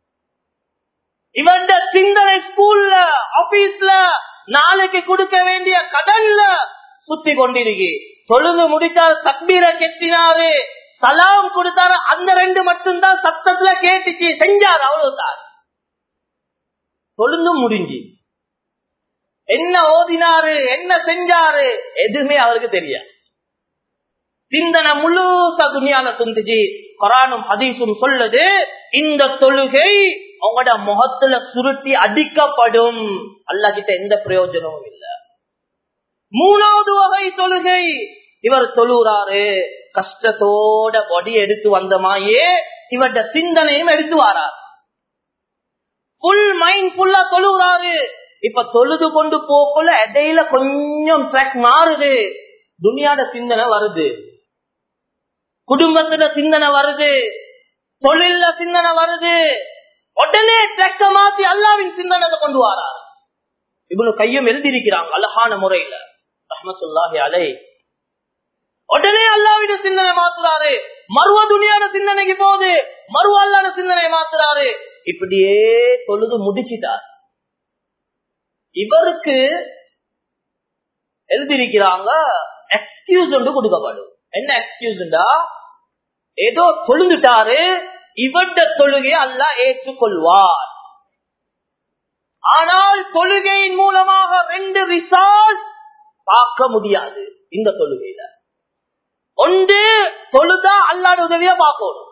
இவருட சிந்தனை ஸ்கூல்ல ஆபீஸ்ல நாளைக்கு கொடுக்க வேண்டிய கடன்ல சுத்தி கொண்டிருக்கு தொழுது முடித்தார் தக்பீரை கெட்டினாரு சலாம் கொடுத்தாரு அந்த ரெண்டு மட்டும்தான் சத்தத்துல கேட்டுச்சு செஞ்சார் அவ்வளவுதான் தொழுந்தும் முடிஞ்சு என்ன ஓதினாரு என்ன செஞ்சாரு எதுவுமே அவருக்கு தெரியாது சிந்தனை முழுசா துணியால துந்துச்சு குரானும் ஹதீஸும் சொல்லுது இந்த தொழுகை உங்களோட முகத்துல சுருட்டி அடிக்கப்படும் அல்லா கிட்ட எந்த பிரயோஜனமும் இல்ல மூணாவது வகை தொழுகை இவர் தொழுறாரு கஷ்டத்தோட பொடி எடுத்து வந்த மாயே இவருடைய சிந்தனையும் எடுத்து வாரார் புல் மைண்ட் ஃபுல்லா தொழுறாரு இப்ப தொழுது கொண்டு போக்குள்ள இடையில கொஞ்சம் ட்ராக் மாறுது துனியாட சிந்தனை வருது குடும்பத்துல சிந்தனை வருது தொழில சிந்தனை வருது உடனே ட்ரக்க மாத்தி அல்லாவின் சிந்தனை கொண்டு வராரு இவ்வளவு கையும் எழுதியிருக்கிறாங்க அழகான முறையில ரஹமத்துல்லாஹி அலை உடனே அல்லாவிட சிந்தனை மாத்துறாரு மருவ துணியான சிந்தனைக்கு போகுது மருவ அல்லாத சிந்தனை மாத்துறாரு இப்படியே தொழுது முடிச்சிட்டார் இவருக்கு எழுதியிருக்கிறாங்க எக்ஸ்கியூஸ் ஒன்று கொடுக்கப்படும் என்ன எக்ஸ்கியூஸ்டா ஏதோ தொழுந்துட்டாரு இவட தொழுகையை அல்ல ஏற்றுக்கொள்வார் ஆனால் தொழுகையின் மூலமாக ரெண்டு ரிசால்ட் பார்க்க முடியாது இந்த தொழுகையில ஒன்று தொழுதா அல்லாட உதவியா பார்க்கணும்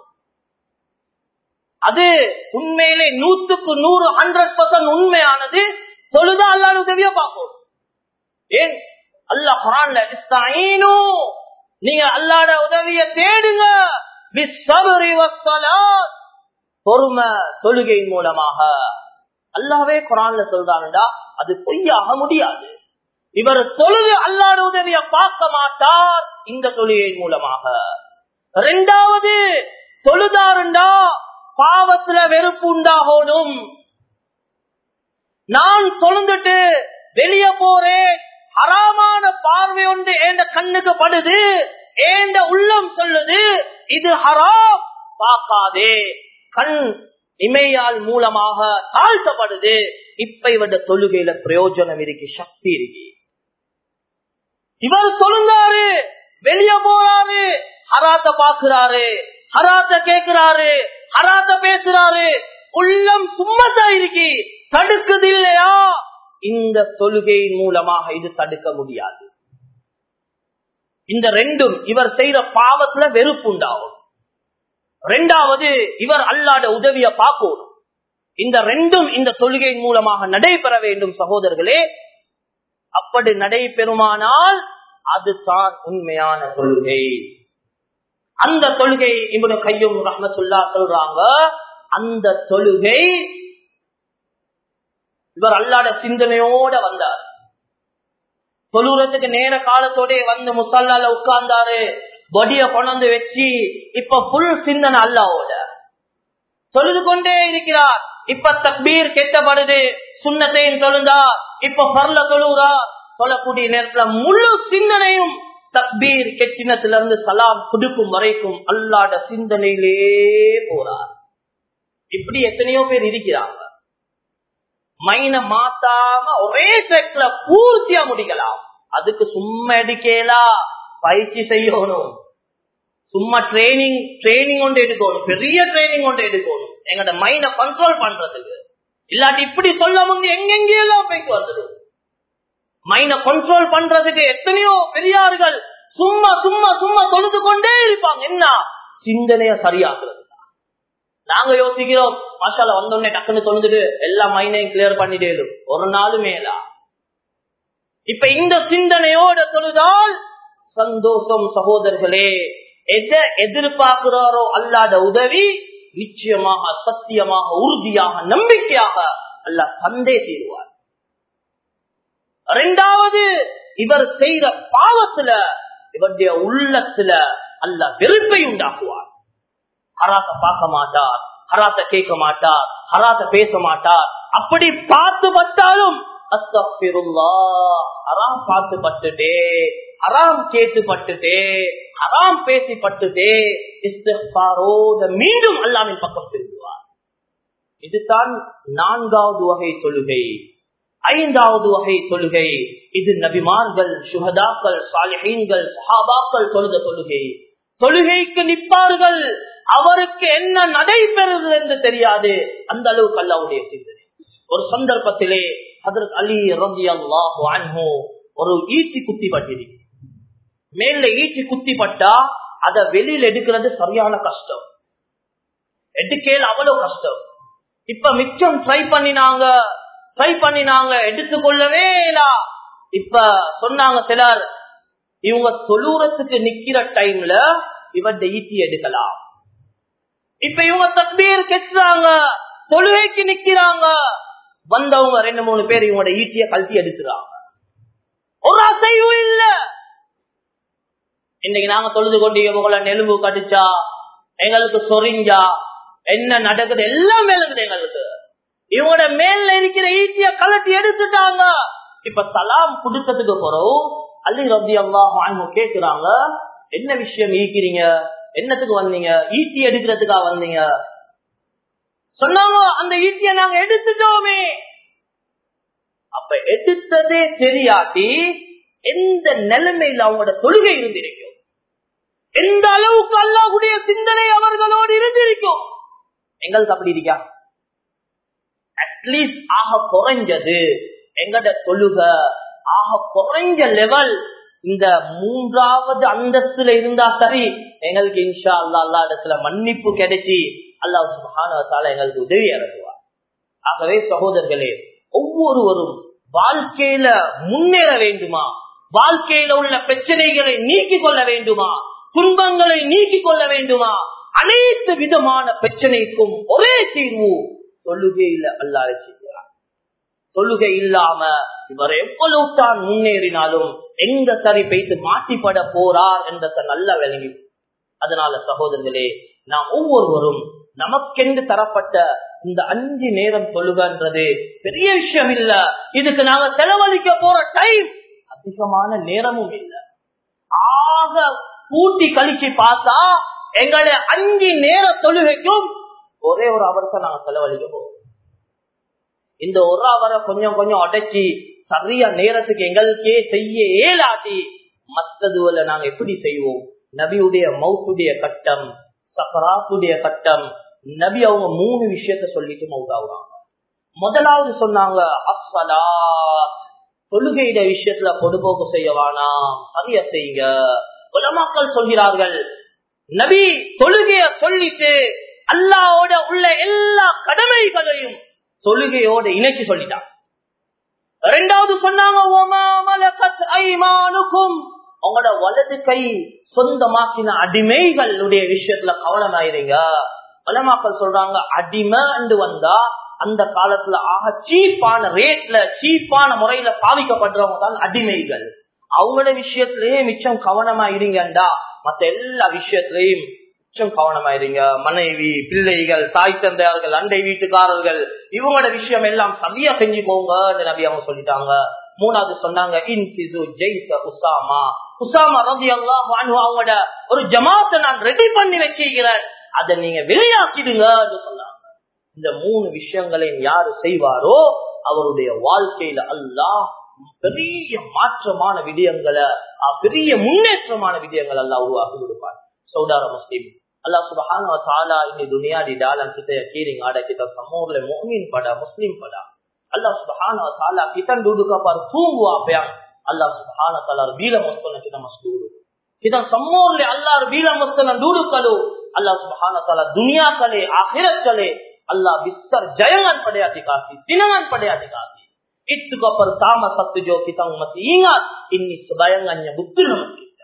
அது உண்மையிலே நூத்துக்கு நூறு ஹண்ட்ரட் பர்சன்ட் உண்மையானது தொழுதா அல்லாட உதவியா பார்க்கணும் ஏன் அல்லா குரான்ல இஸ்தாயினு நீங்க அல்லாட உதவிய தேடுங்க பிஸ்ஸப்ரி வஸ்ஸலாத். பொறுமை தொழுகையின் மூலமாக அல்லாவே குரான்ல சொல்றான்டா அது பொய்யாக முடியாது இவர் தொழுது அல்லாட உதவிய பார்க்க மாட்டார் இந்த தொழுகையின் மூலமாக இரண்டாவது தொழுதாருண்டா பாவத்துல வெறுப்பு உண்டாகணும் நான் தொழுந்துட்டு வெளிய போறேன் ஹராமான பார்வை ஒன்று ஏண்ட கண்ணுக்கு படுது ஏண்ட உள்ளம் சொல்லுது இது ஹராம் பார்க்காதே கண் இமையால் மூலமாக தாழ்த்தப்படுது இப்ப இவட தொழுகையில பிரயோஜனம் இருக்கு சக்தி இருக்கு இவர் சொல்லுங்காரு வெளிய போறாரு ஹராத்த பாக்குறாரு ஹராத்த கேக்குறாரு ஹராத்த பேசுறாரு உள்ளம் சும்மத்தா இருக்கு தடுக்குது இல்லையா இந்த தொழுகையின் மூலமாக இது தடுக்க முடியாது இந்த ரெண்டும் இவர் செய்த பாவத்துல வெறுப்பு உண்டாகும் ரெண்டாவது இவர் அல்லாட உதவிய பார்க்கணும் இந்த ரெண்டும் இந்த தொழுகையின் மூலமாக நடைபெற வேண்டும் சகோதரர்களே அப்படி நடைபெறுமானால் அதுதான் உண்மையான தொழுகை அந்த தொழுகை இவரு கையும் ரஹமத்துல்லா சொல்றாங்க அந்த தொழுகை இவர் அல்லாட சிந்தனையோட வந்தார் தொழுறதுக்கு நேர காலத்தோட வந்து முசல்லால உட்கார்ந்தாரு பொடிய கொண்டு வச்சு இப்ப புல் சிந்தனை அல்லாவோட தொழுது கொண்டே இருக்கிறார் இப்ப தக்பீர் கெட்டப்படுது சுண்ணத்தையும் தொழுந்தா இப்ப பரல தொழுகிறா சொல்லக்கூடிய நேரத்துல முழு சிந்தனையும் தக்பீர் கெட்டினத்துல இருந்து சலாம் குடுக்கும் வரைக்கும் அல்லாட சிந்தனையிலே போறார் இப்படி எத்தனையோ பேர் இருக்கிறாங்க மைன மாத்தாம ஒரே ட்ரெக்ல பூர்த்தியா முடிக்கலாம் அதுக்கு சும்மா எடுக்கலா பயிற்சி செய்யணும் சும்மா ட்ரைனிங் ட்ரைனிங் கொண்டு எடுக்கணும் பெரிய ட்ரைனிங் கொண்டு எடுக்கணும் எங்கட மைண்ட கண்ட்ரோல் பண்றதுக்கு இல்லாட்டி இப்படி சொல்ல முந்தி எங்கெங்கெல்லாம் போயிட்டு வந்துடும் மைண்ட கண்ட்ரோல் பண்றதுக்கு எத்தனையோ பெரியார்கள் சும்மா சும்மா சும்மா தொழுது கொண்டே இருப்பாங்க என்ன சிந்தனைய சரியாக்குறது நாங்க யோசிக்கிறோம் மசாலா வந்தோடனே டக்குன்னு தொழுதுட்டு எல்லா மைனையும் கிளியர் பண்ணிட்டே ஒரு நாளும் மேலா இப்ப இந்த சிந்தனையோட தொழுதால் சந்தோஷம் சகோதரர்களே எதை எதிர்பார்க்கிறாரோ அல்லாத உதவி நிச்சயமாக சத்தியமாக உறுதியாக நம்பிக்கையாக அல்ல தந்தே தீருவார் இரண்டாவது இவர் செய்த பாவத்துல இவருடைய உள்ளத்துல அல்ல வெறுப்பை உண்டாக்குவார் ஹராத்த பார்க்க மாட்டார் ஹராத்த கேட்க மாட்டார் ஹராத்த பேச மாட்டார் அப்படி பார்த்து பட்டாலும் ஹராம் பார்த்து பட்டுட்டே ஹராம் கேட்டு பட்டுட்டே ஹராம் பேசி பட்டுட்டே இஸ்தாரோட மீண்டும் அல்லாவின் பக்கம் திரும்புவார் இதுதான் நான்காவது வகை தொழுகை ஐந்தாவது வகை தொழுகை இது நபிமார்கள் சுகதாக்கள் சாலிஹீன்கள் சஹாபாக்கள் தொழுத தொழுகை தொழுகைக்கு நிற்பார்கள் அவருக்கு என்ன நடைபெறுது என்று தெரியாது அந்த அளவுக்கு அல்லாவுடைய சிந்தனை ஒரு சந்தர்ப்பத்திலே அதற்கு அலி ரவி அல்லாஹு ஒரு ஈச்சி குத்தி பட்டிரு மேல ஈச்சி குத்தி பட்டா அத வெளியில எடுக்கிறது சரியான கஷ்டம் எடுக்கல அவ்வளவு கஷ்டம் இப்ப மிச்சம் ட்ரை பண்ணினாங்க ட்ரை பண்ணினாங்க எடுத்துக்கொள்ளவே இப்ப சொன்னாங்க சிலர் இவங்க தொழுறத்துக்கு நிக்கிற டைம்ல இவன் ஈட்டி எடுக்கலாம் இப்ப இவங்க தக்பீர் கெட்டுறாங்க தொழுகைக்கு நிக்கிறாங்க வந்தவங்க ரெண்டு மூணு பேர் இவங்களோட ஈட்டிய கழட்டி எடுத்துறாங்க ஒரு அசைவும் இல்ல இன்னைக்கு நாங்க தொழுது கொண்டு இவங்கள நெலும்பு கடிச்சா எங்களுக்கு சொரிஞ்சா என்ன நடக்குது எல்லாம் மேலுக்குது எங்களுக்கு இவங்களோட மேல இருக்கிற ஈட்டிய கலட்டி எடுத்துட்டாங்க இப்ப சலாம் குடுக்கத்துக்கு போறோம் அள்ளி ரத்தி அல்லாஹ் கேக்குறாங்க என்ன விஷயம் ஈக்கிறீங்க என்னத்துக்கு வந்தீங்க ஈட்டி எடுக்கிறதுக்கா வந்தீங்க சொன்னாங்க அந்த ஈட்டிய நாங்க எடுத்துட்டோமே அப்ப எடுத்ததே தெரியாட்டி எந்த நிலைமையில அவங்களோட தொழுகை இருந்திருக்கும் எந்த அளவுக்கு அல்லாஹுடைய சிந்தனை அவர்களோடு இருந்திருக்கும் எங்களுக்கு அப்படி இருக்கா அட்லீஸ்ட் ஆக குறைஞ்சது எங்கட தொழுக ஆக குறைஞ்ச லெவல் இந்த மூன்றாவது அந்தஸ்துல இருந்தா சரி எங்களுக்கு இன்ஷா அல்லா அல்லா இடத்துல மன்னிப்பு கிடைச்சி அல்லாஹ் சுபஹானவத்தால எங்களுக்கு உதவி இறங்குவார் ஆகவே சகோதரர்களே ஒவ்வொருவரும் வாழ்க்கையில முன்னேற வேண்டுமா வாழ்க்கையில உள்ள பிரச்சனைகளை நீக்கிக் கொள்ள வேண்டுமா துன்பங்களை நீக்கிக் கொள்ள வேண்டுமா அனைத்து விதமான பிரச்சனைக்கும் ஒரே தீர்வு சொல்லுகையில அல்லாத செய்கிறார் தொழுகை இல்லாம இவர் எவ்வளவு தான் முன்னேறினாலும் எங்க சரி பெய்து மாட்டிப்பட போறார் என்றத நல்ல விளங்கி அதனால சகோதரர்களே நாம் ஒவ்வொருவரும் நமக்கென்று தரப்பட்ட இந்த அஞ்சு நேரம் தொழுகன்றது பெரிய விஷயம் இல்ல இதுக்கு நாங்க செலவழிக்க போற டைம் அதிகமான நேரமும் இல்ல ஆக கூட்டி கழிச்சு பார்த்தா எங்களுடைய அஞ்சு நேர தொழுகைக்கும் ஒரே ஒரு அவரத்தை நாங்க செலவழிக்க போறோம் இந்த ஒரு அவரை கொஞ்சம் கொஞ்சம் உடைச்சி சரியா நேரத்துக்கு எங்களுக்கே செய்ய ஏலாட்டி மத்ததுல நாங்க எப்படி செய்வோம் நபியுடைய மவுத்துடைய கட்டம் சஃபராத்துடைய கட்டம் நபி அவங்க மூணு விஷயத்த சொல்லிட்டு மவுத்தாவுறாங்க முதலாவது சொன்னாங்க அஸ்வலா தொழுகையிட விஷயத்துல பொதுபோக்கு செய்யவானா சரியா செய்யுங்க உலமாக்கள் சொல்கிறார்கள் நபி தொழுகைய சொல்லிட்டு அல்லாவோட உள்ள எல்லா கடமைகளையும் தொழுகையோட இணைச்சு சொல்லிட்டான் ரெண்டாவது சொன்னாங்க "ஒமா மலகத் ஐமானுக்கும்." உங்களோட வலது கை சொந்தமாக்கின அடிமைகளுடைய விஷயத்துல கவனமாயிருங்க வலமாக்கள் சொல்றாங்க அடிமை வந்தா அந்த காலத்துல ஆக சீப்பான ரேட்ல சீப்பான முறையில பாவிக்கப்படுறவங்க தான் அடிமைகள் அவங்களோட விஷயத்திலேயே மிச்சம் கவனமா இருங்கண்டா மத்த எல்லா விஷயத்திலையும் மிச்சம் கவனமா இருங்க மனைவி பிள்ளைகள் தாய் தந்தையார்கள் அண்டை வீட்டுக்காரர்கள் இவங்களோட விஷயம் எல்லாம் சரியா செஞ்சு போங்க நபி அவங்க சொல்லிட்டாங்க மூணாவது சொன்னாங்க இன்சிது ஜெய்ச உசாமா உசாமா ரவி அல்லாஹ் அவங்களோட ஒரு ஜமாத்தை நான் ரெடி பண்ணி வச்சிருக்கிறேன் அதை நீங்க விளையாக்கிடுங்க சொன்னாங்க இந்த மூணு விஷயங்களையும் யாரு செய்வாரோ அவருடைய வாழ்க்கையில அல்லாஹ் பெரிய மாற்றமான விடயங்களை அஹ், பெரிய முன்னேற்றமான விடயங்கள் அல்லாஹ் உருவாக்கி கொடுப்பார் சௌதார முஸ்லிம் அல்லாஹ் சுபஹான தாலா இந்த துனியாடி டாலன் கிட்ட கீரிங் ஆட கிட்ட சமூர்ல மோமின் படா முஸ்லிம் படா ಅಲ್ಲಾಹ್ ಸುಬಹಾನ ತಾಲಾ ಕಿತನ್ ದುಡುಕ ಪರ್ ತೂಂಗು ಆಪ್ಯಾಂ ಅಲ್ಲಾಹ್ ಸುಬಹಾನ ತಾಲಾ ಬೀಲ ಮಸ್ತನ ಕಿತ ಮಸ್ದೂರು ಕಿತನ್ ಸಮ್ಮೋರ್ಲೆ ಅಲ್ಲಾಹ್ ಬೀಲ ಮಸ್ತನ ದುಡುಕಲು ಅಲ್ಲಾಹ್ ಸುಬಹಾನ ತಾಲಾ ದುನಿಯಾ ಕಲೆ ಆಖಿರತ್ ಕಲೆ ಅಲ್ಲಾಹ್ ಬಿಸ್ಸರ್ ಜಯಂಗನ್ ಪಡೆಯಾತಿ ಕಾಸಿ ದಿನಗನ್ ಪಡೆಯಾತಿ ಕಾಸಿ ಇತ್ತುಕ ಪರ್ ತಾಮ ಸತ್ತು ಜೋ ಕಿತನ್ ಮತ್ ಇಂಗಾತ್ ಇನ್ನಿ ಸುಬಯಂಗನ್ಯ ಬುದ್ಧು ನಮಸ್ಕಿದ್ದ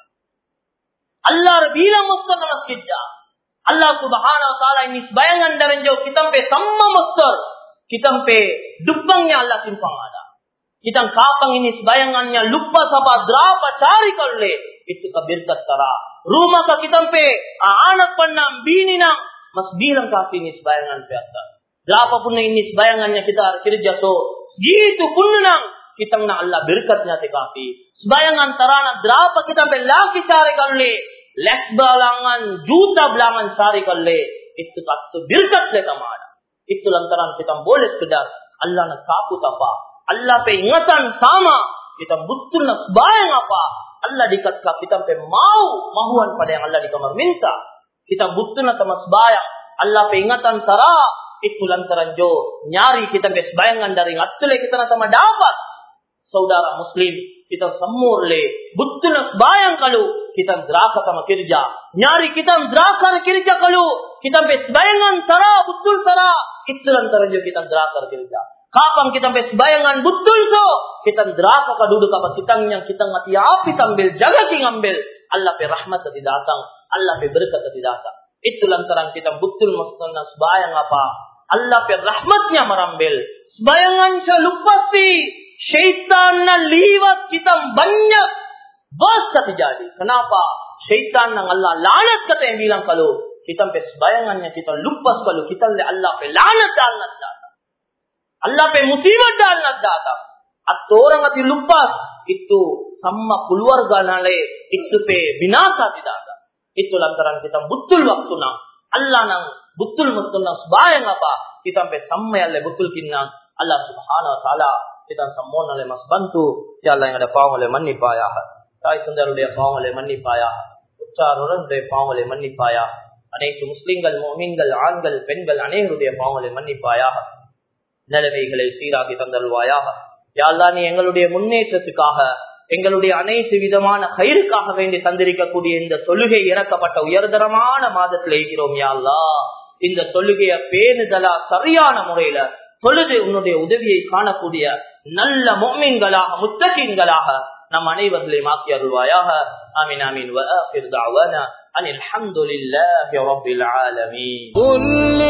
ಅಲ್ಲಾಹ್ ಬೀಲ ಮಸ್ತನ ನಮಸ್ಕಿದ್ದ ಅಲ್ಲಾಹ್ ಸುಬಹಾನ ತಾಲಾ ಇನ್ನಿ ಸುಬಯಂಗನ್ ದರಂಜೋ ಕಿತಂಪೆ ಸಮ್ಮ ಮಸ್ತರ್ kitampe dubbangnya Allah simpang ada. Kitang kapang ini sebayangannya lupa sapa drapa cari kalle itu kabirkat tara. Rumah ka kitampe anak panam bini nang mas bilang kasih ini sebayangan piata. Drapa pun ini sebayangannya kita kerja so gitu pun nang kitang na Allah berkatnya te kasih. Sebayangan tarana drapa kitampe laki cari kalle lek balangan juta belangan cari kalle itu katu berkat le tamada. itu lantaran kita boleh sekedar Allah nak kapu apa Allah pe ingatan sama kita betul nak sebayang apa Allah dikatakan kita pe mau mahuan pada yang Allah dikamar minta kita betul nak sama sebayang Allah pe ingatan tara itu lantaran jo nyari kita pe sebayangan dari ngatle kita nak sama dapat saudara muslim kita semurle betul nak sebayang kalau kita neraka sama kerja nyari kita neraka kerja kalau kita pe sebayangan tara betul tara itu lantaran jo kita neraka kerja kapan kita pe sebayangan betul so kita neraka ka duduk apa kita yang kita ngati api tambil jaga ki ngambil Allah pe rahmat tadi datang Allah pe berkat tadi datang itu lantaran kita betul maksudnya sebayang apa Allah pe rahmatnya merambil sebayangan saya lupa sih syaitan liwat kita banyak bahasa terjadi kenapa syaitan nang Allah lanat kata yang bilang kalau kita pe sebayangannya kita lupa kalau kita le Allah pe lanat dalnat datang Allah pe musibat dalnat datang atau orang ati lupa itu sama keluarga nale itu pe binasa tidak ada itu lantaran kita betul waktu nang Allah nang betul betul nang sebayang apa kita pe sama alle betul kinna Allah subhanahu wa taala kita சம்மோனாலே மஸ் பந்து அல்லா எங்களுடைய பாவங்களை மன்னிப்பாயாக தாய் சுந்தருடைய பாவங்களை மன்னிப்பாயாக உற்றாருடைய பாவங்களை மன்னிப்பாயாக அனைத்து முஸ்லிம்கள் மோமீன்கள் ஆண்கள் பெண்கள் அனைவருடைய பாவங்களை மன்னிப்பாயாக நிலைமைகளை சீராகி தந்தல்வாயாக யாழ்லா நீ எங்களுடைய முன்னேற்றத்துக்காக எங்களுடைய அனைத்து விதமான கயிறுக்காக வேண்டி தந்திருக்கக்கூடிய இந்த தொழுகை இறக்கப்பட்ட உயர்தரமான மாதத்தில் இருக்கிறோம் யாழ்லா இந்த தொழுகைய பேணுதலா சரியான முறையில தொழுது உன்னுடைய உதவியை காணக்கூடிய நல்ல மோமீன்களாக முத்தகீன்களாக நம் அனைவர்களையும் ஆக்கி அருள்வாயாக ஆமீன் ஆமீன் وآخر دعوانا أن الحمد لله رب العالمين قل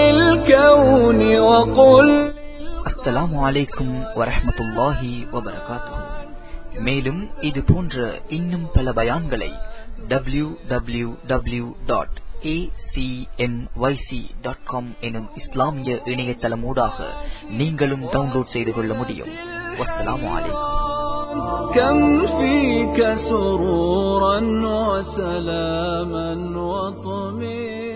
للكون وقل அஸ்ஸலாமு அலைக்கும் வரஹ்மத்துல்லாஹி வபரகாத்துஹு மேலும் இது போன்ற இன்னும் பல பயான்களை W W W dot dot com எனும் இஸ்லாமிய இணையதளமூடாக நீங்களும் டவுன்லோட் செய்து கொள்ள முடியும் வஸ்ஸலாமு அலைக்கும் كم فيك سرورا وسلاما وطمئنا